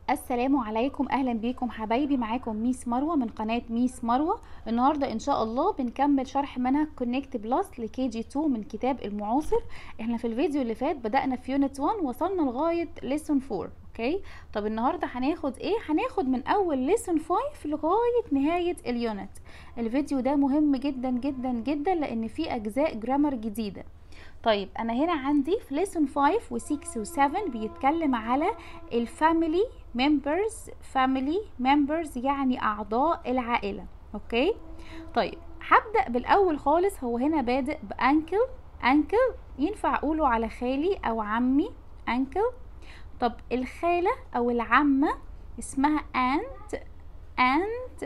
السلام عليكم اهلا بيكم حبايبي معاكم ميس مروه من قناه ميس مروه النهارده ان شاء الله بنكمل شرح منهج كونكت بلس لكي جي 2 من كتاب المعاصر احنا في الفيديو اللي فات بدانا في يونت 1 وصلنا لغايه ليسون 4 اوكي طب النهارده هناخد ايه هناخد من اول ليسون 5 لغايه نهايه اليونت الفيديو ده مهم جدا جدا جدا لان فيه اجزاء جرامر جديده طيب انا هنا عندي في ليسون 5 و6 و7 بيتكلم على الفاميلي ممبرز فاميلي ممبرز يعني اعضاء العائله اوكي طيب هبدا بالاول خالص هو هنا بادئ بانكل انكل ينفع اقوله على خالي او عمي انكل طب الخاله او العمه اسمها انت انت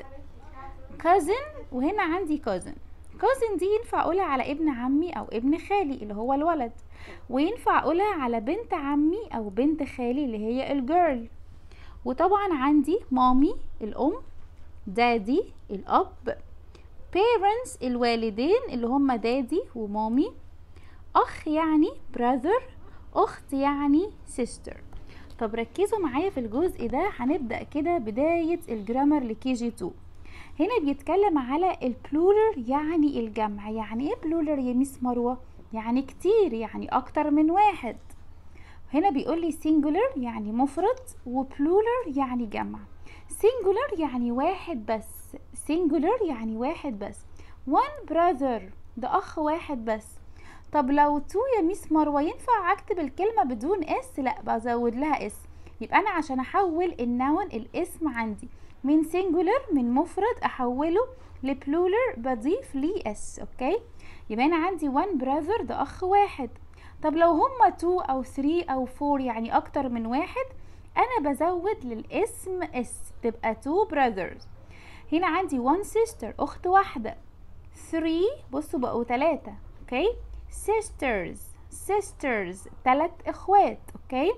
cousin وهنا عندي cousin cousin دي ينفع اقولها على ابن عمي او ابن خالي اللي هو الولد وينفع اقولها على بنت عمي او بنت خالي اللي هي الجيرل وطبعا عندي مامي الام دادي الاب parents الوالدين اللي هم دادي ومامي اخ يعني brother اخت يعني sister طب ركزوا معايا في الجزء ده هنبدا كده بدايه الجرامر لكي جي 2 هنا بيتكلم على البلورال يعني الجمع يعني ايه بلورال يا ميس مروه يعني كتير يعني اكتر من واحد هنا بيقول لي singular يعني مفرد وبلورال يعني جمع singular يعني واحد بس singular يعني واحد بس one brother ده اخ واحد بس طب لو two يا ميس مروه ينفع اكتب الكلمه بدون اس لا بزود لها اس يبقى انا عشان احول النون الاسم عندي من singular من مفرد احوله لبلورال بضيف ليه اس اوكي يبقى انا عندي one brother ده اخ واحد طب لو هما 2 او 3 او 4 يعني اكتر من واحد انا بزود للاسم اس تبقى 2 brothers هنا عندي one sister اخت واحدة 3 بصوا بقوا 3 اوكي sisters sisters تلات اخوات اوكي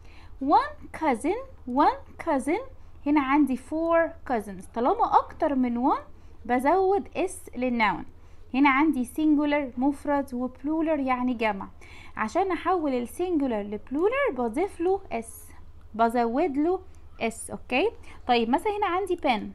one cousin one cousin هنا عندي 4 cousins طالما اكتر من one بزود اس للنون هنا عندي singular مفرد وبلولر يعني جمع عشان احول السنجولار لبلولر بضيف له اس بزود له اس اوكي طيب مثلا هنا عندي بن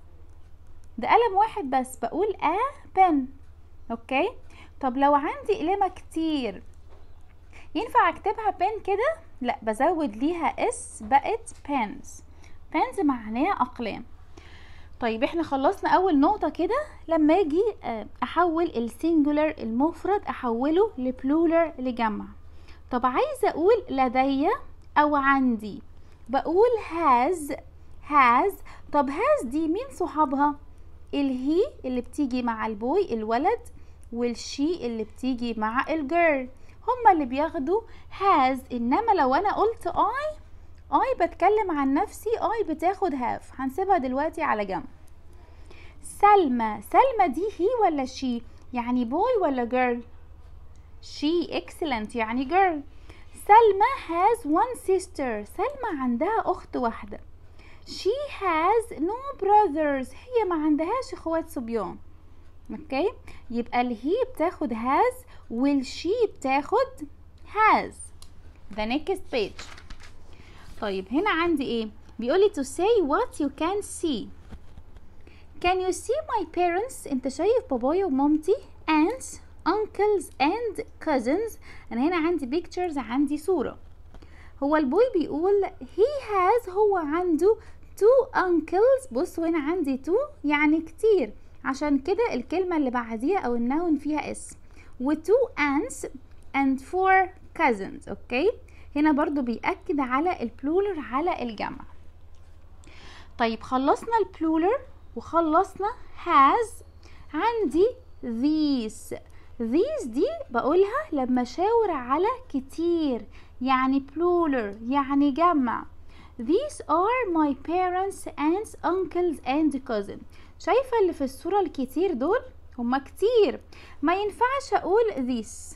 ده قلم واحد بس بقول ا بن اوكي طب لو عندي قلمة كتير ينفع اكتبها بن كده لا بزود ليها اس بقت بنز بنز معناها اقلام طيب احنا خلصنا اول نقطة كده لما اجي احول السنجولار المفرد احوله لبلولر لجمع طب عايزة اقول لدي او عندي بقول has has طب has دي مين صحابها الهي اللي بتيجي مع البوي الولد والشي اللي بتيجي مع الجيرل هما اللي بياخدوا has انما لو انا قلت I اي بتكلم عن نفسي اي بتاخد هاف هنسيبها دلوقتي على جنب سلمى سلمى دي هي ولا شي يعني بوي ولا جيرل شي اكسلنت يعني جيرل سلمى has one sister سلمى عندها اخت واحدة she has no brothers هي ما عندهاش اخوات صبيان اوكي يبقى الهي بتاخد has والشي بتاخد has the next page طيب هنا عندي ايه بيقولي to say what you can see can you see my parents انت شايف بابايا ومامتي aunts uncles and cousins انا هنا عندي pictures عندي صورة هو البوي بيقول he has هو عنده two uncles بصوا هنا عندي two يعني كتير عشان كده الكلمة اللي بعديها او النون فيها اس و two aunts and four cousins اوكي هنا برضو بيأكد على البلولر على الجمع طيب خلصنا البلولر وخلصنا has عندي these these دي بقولها لما اشاور على كتير يعني plural يعني جمع these are my parents aunts uncles and cousin شايفة اللي في الصورة الكتير دول هما كتير ما ينفعش اقول this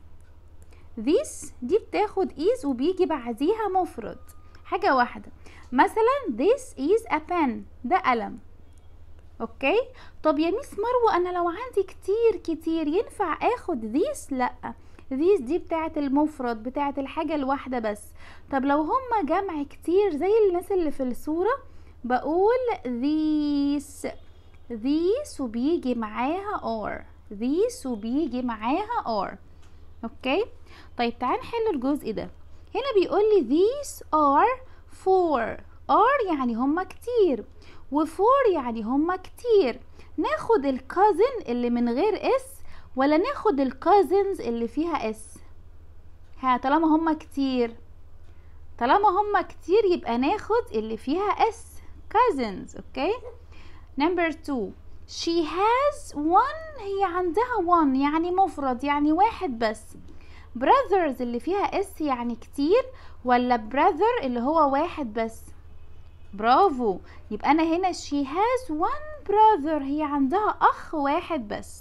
this دي بتاخد is وبيجي بعديها مفرد حاجة واحدة مثلا this is a pen ده قلم اوكي طب يا ميس مروة انا لو عندي كتير كتير ينفع اخد this لا these دي بتاعة المفرد بتاعة الحاجة الواحدة بس طب لو هما جمع كتير زي الناس اللي في الصورة بقول these these وبيجي معاها are these وبيجي معاها are اوكي طيب تعال نحل الجزء ده هنا بيقول لي these are four are يعني هما كتير وفور يعني هما كتير ناخد الكازن اللي من غير اس ولا ناخد الكازنز اللي فيها اس ها طالما هما كتير طالما هما كتير يبقى ناخد اللي فيها اس cousins اوكي نمبر 2 she has one هي عندها one يعني مفرد يعني واحد بس brothers اللي فيها اس يعني كتير ولا brother اللي هو واحد بس برافو يبقى انا هنا she has one brother هي عندها اخ واحد بس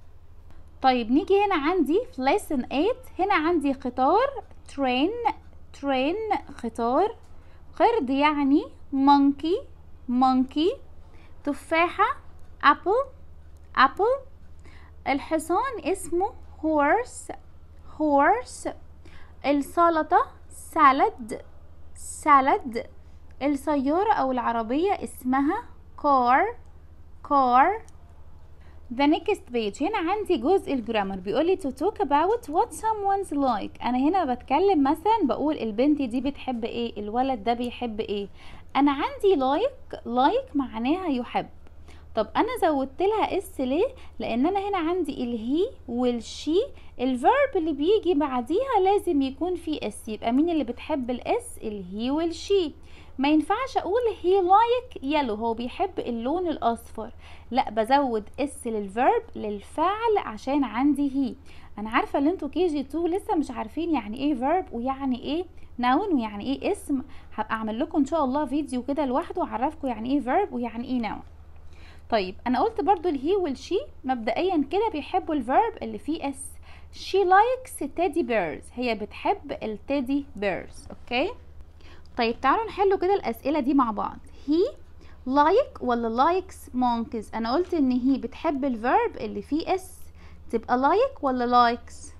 طيب نيجي هنا عندي في lesson 8 هنا عندي قطار train train قطار قرد يعني monkey monkey تفاحة apple apple الحصان اسمه horse horse السلطة salad salad السيارة أو العربية اسمها car car The next page هنا عندي جزء الجرامر بيقولي to talk about what someone's like أنا هنا بتكلم مثلا بقول البنت دي بتحب ايه الولد ده بيحب ايه أنا عندي like like معناها يحب طب انا زودت لها اس ليه لان انا هنا عندي الهي والشي الفيرب اللي بيجي بعديها لازم يكون فيه اس يبقى مين اللي بتحب الاس الهي والشي ما ينفعش اقول هي لايك يلو هو بيحب اللون الاصفر لا بزود اس للفيرب للفعل عشان عندي هي انا عارفه ان انتوا كي جي 2 لسه مش عارفين يعني ايه فيرب ويعني ايه ناون ويعني ايه اسم هبقى اعمل لكم ان شاء الله فيديو كده لوحده اعرفكم يعني ايه فيرب ويعني ايه ناون طيب انا قلت برضو الهي والشي مبدئيا كده بيحبوا الفيرب اللي فيه اس she likes teddy bears هي بتحب التيدي بيرز اوكي طيب تعالوا نحلوا كده الاسئله دي مع بعض he like ولا likes monkeys انا قلت ان هي بتحب الفيرب اللي فيه اس تبقى like ولا likes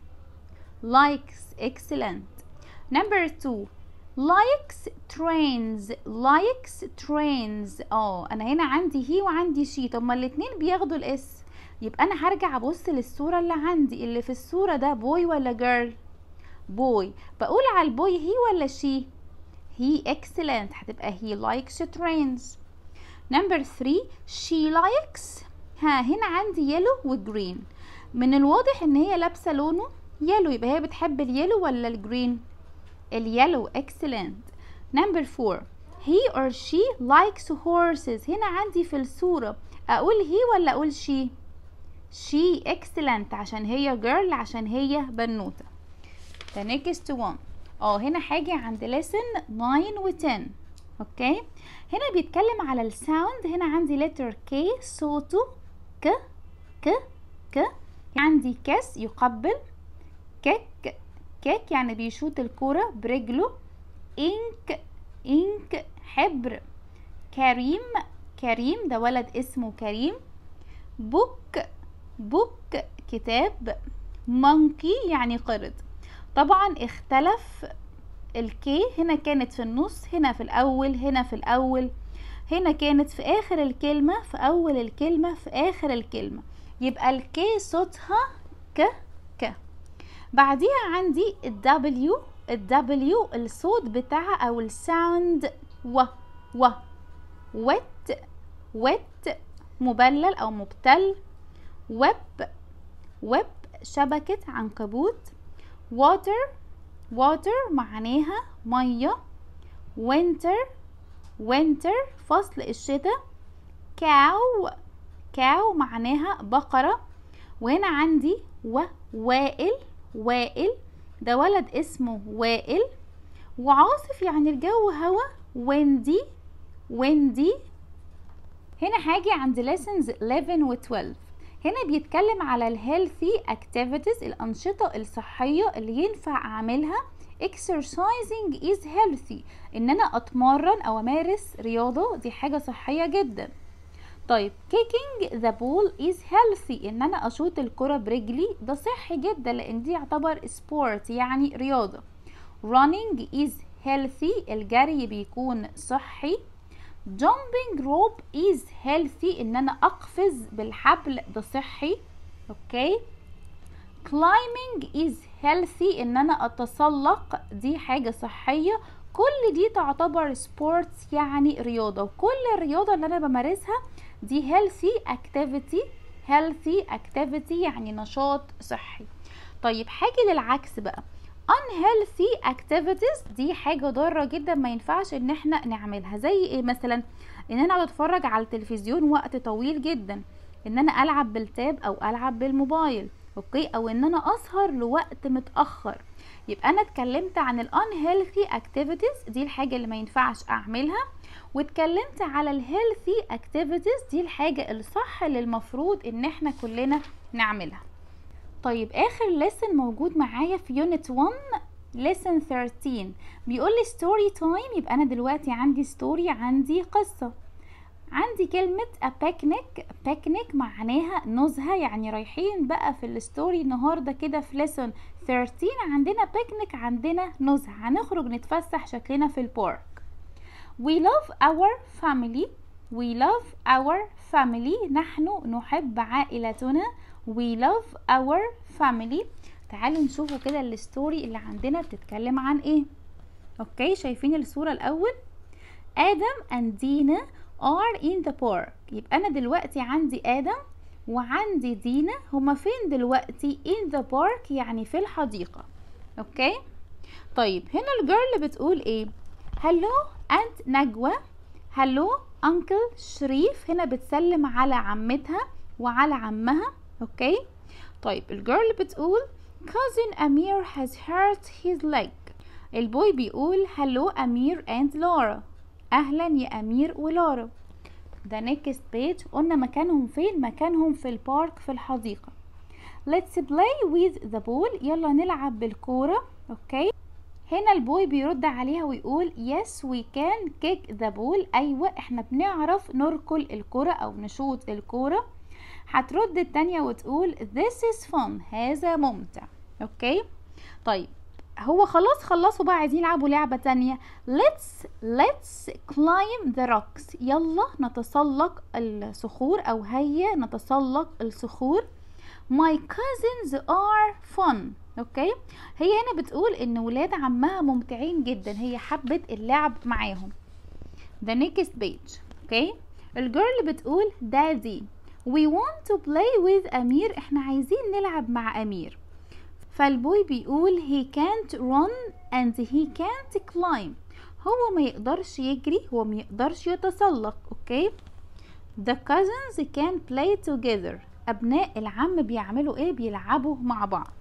likes excellent number two likes trains likes trains اه انا هنا عندي هي وعندي شي طب ما الاتنين بياخدوا الاس يبقى انا هرجع ابص للصوره اللي عندي اللي في الصوره ده بوي ولا جيرل بوي بقول على البوي هي ولا شي هي excellent هتبقى he likes trains number 3 she likes ها هنا عندي yellow وجرين من الواضح ان هي لابسه لونه يلو يبقى هي بتحب اليلو ولا الجرين اليلو excellent number 4 he or she likes horses هنا عندي في الصورة اقول he ولا اقول she she excellent عشان هي girl عشان هي بنوتة the next one اه هنا حاجة عند lesson 9 و 10 اوكي هنا بيتكلم على الساوند هنا عندي letter K صوته ك ك ك عندي كاس يقبل كيك كيك يعني بيشوط الكرة برجله إنك إنك حبر كريم كريم ده ولد اسمه كريم بوك بوك كتاب مونكي يعني قرد طبعا اختلف الكي هنا كانت في النص هنا في الأول هنا في الأول هنا كانت في آخر الكلمة في أول الكلمة في آخر الكلمة يبقى الكي صوتها ك ك بعديها عندي الدبليو الدبليو الصوت بتاعها او الساوند و و وت وت مبلل او مبتل ويب ويب شبكة عنكبوت water water معناها مية winter winter فصل الشتاء cow cow معناها بقرة وهنا عندي و وائل وائل ده ولد اسمه وائل وعاصف يعني الجو هوا ويندي ويندي هنا حاجة عند lessons 11 و 12 هنا بيتكلم على الهيلثي activities الأنشطة الصحية اللي ينفع أعملها exercising is healthy إن أنا أتمرن أو أمارس رياضة دي حاجة صحية جدا طيب kicking the ball is healthy ان انا اشوط الكرة برجلي ده صحي جدا لان دي يعتبر sport يعني رياضة running is healthy الجري بيكون صحي jumping rope is healthy ان انا اقفز بالحبل ده صحي اوكي climbing is healthy ان انا اتسلق دي حاجة صحية كل دي تعتبر سبورتس يعني رياضة وكل الرياضة اللي انا بمارسها دي healthy activity healthy activity يعني نشاط صحي طيب حاجة للعكس بقى unhealthy activities دي حاجة ضارة جدا ما ينفعش ان احنا نعملها زي ايه مثلا ان انا اقعد اتفرج على التلفزيون وقت طويل جدا ان انا العب بالتاب او العب بالموبايل اوكي او ان انا اسهر لوقت متاخر يبقى انا اتكلمت عن ال unhealthy activities دي الحاجه اللي ما ينفعش اعملها واتكلمت على ال healthy activities دي الحاجه الصح اللي المفروض ان احنا كلنا نعملها طيب اخر lesson موجود معايا في يونت 1 lesson 13 بيقول لي story time يبقى انا دلوقتي عندي story عندي قصه عندي كلمة a picnic picnic معناها نزهة يعني رايحين بقى في الستوري النهاردة كده في lesson 13 عندنا picnic عندنا نزهة هنخرج نتفسح شكلنا في البارك we love our family we love our family نحن نحب عائلتنا we love our family تعالوا نشوفوا كده الستوري اللي عندنا بتتكلم عن ايه اوكي شايفين الصورة الاول ادم and دينا are in the park يبقى انا دلوقتي عندي ادم وعندي دينا هما فين دلوقتي in the park يعني في الحديقة اوكي طيب هنا الجيرل بتقول ايه هلو انت نجوى هلو انكل شريف هنا بتسلم على عمتها وعلى عمها اوكي طيب الجيرل بتقول cousin امير has hurt his leg البوي بيقول هلو امير and لورا اهلا يا امير ولارا ده نيكست بيج قلنا مكانهم فين مكانهم في البارك في الحديقة let's play with the ball يلا نلعب بالكورة اوكي هنا البوي بيرد عليها ويقول yes we can kick the ball ايوه احنا بنعرف نركل الكرة او نشوط الكورة هترد التانية وتقول this is fun هذا ممتع اوكي طيب هو خلاص خلصوا بقى عايزين يلعبوا لعبة تانية let's let's climb the rocks يلا نتسلق الصخور او هيا نتسلق الصخور my cousins are fun اوكي هي هنا بتقول ان ولاد عمها ممتعين جدا هي حبت اللعب معاهم the next page اوكي الجيرل بتقول daddy we want to play with امير احنا عايزين نلعب مع امير فالبوي بيقول he can't run and he can't climb هو ما يقدرش يجري هو ما يقدرش يتسلق اوكي the cousins can play together ابناء العم بيعملوا ايه بيلعبوا مع بعض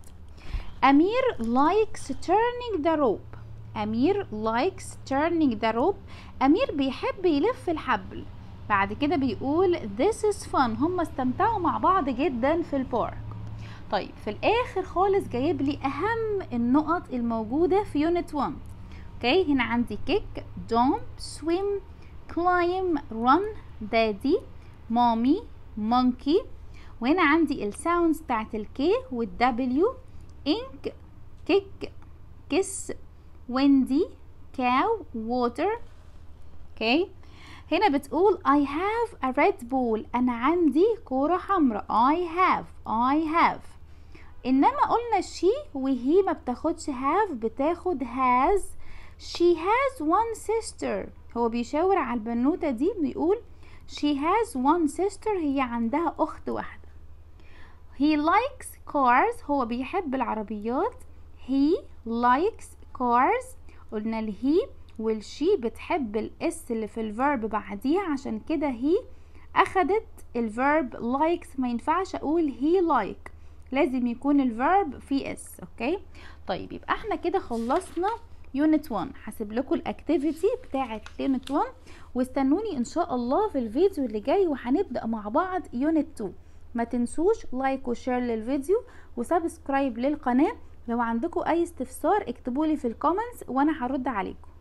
امير likes turning the rope امير likes turning the rope امير بيحب يلف الحبل بعد كده بيقول this is fun هم استمتعوا مع بعض جدا في البارك طيب في الاخر خالص جايب لي اهم النقط الموجوده في يونت 1 اوكي هنا عندي كيك jump swim climb run daddy mommy monkey وهنا عندي الساوندز بتاعت الكي والدبليو انك كيك كيس ويندي كاو ووتر اوكي هنا بتقول I have a red ball أنا عندي كورة حمراء I have I have إنما قلنا she وهي ما بتاخدش have بتاخد has she has one sister هو بيشاور على البنوتة دي بيقول she has one sister هي عندها أخت واحدة he likes cars هو بيحب العربيات he likes cars قلنا الهي والشي بتحب الاس اللي في الفيرب بعديها عشان كده هي اخدت الفيرب likes ما ينفعش اقول he like لازم يكون الفيرب فيه اس اوكي طيب يبقى احنا كده خلصنا يونت 1 هسيب لكم الاكتيفيتي بتاعه يونت 1 واستنوني ان شاء الله في الفيديو اللي جاي وهنبدا مع بعض يونت 2 ما تنسوش لايك وشير للفيديو وسبسكرايب للقناه لو عندكم اي استفسار اكتبولي في الكومنتس وانا هرد عليكم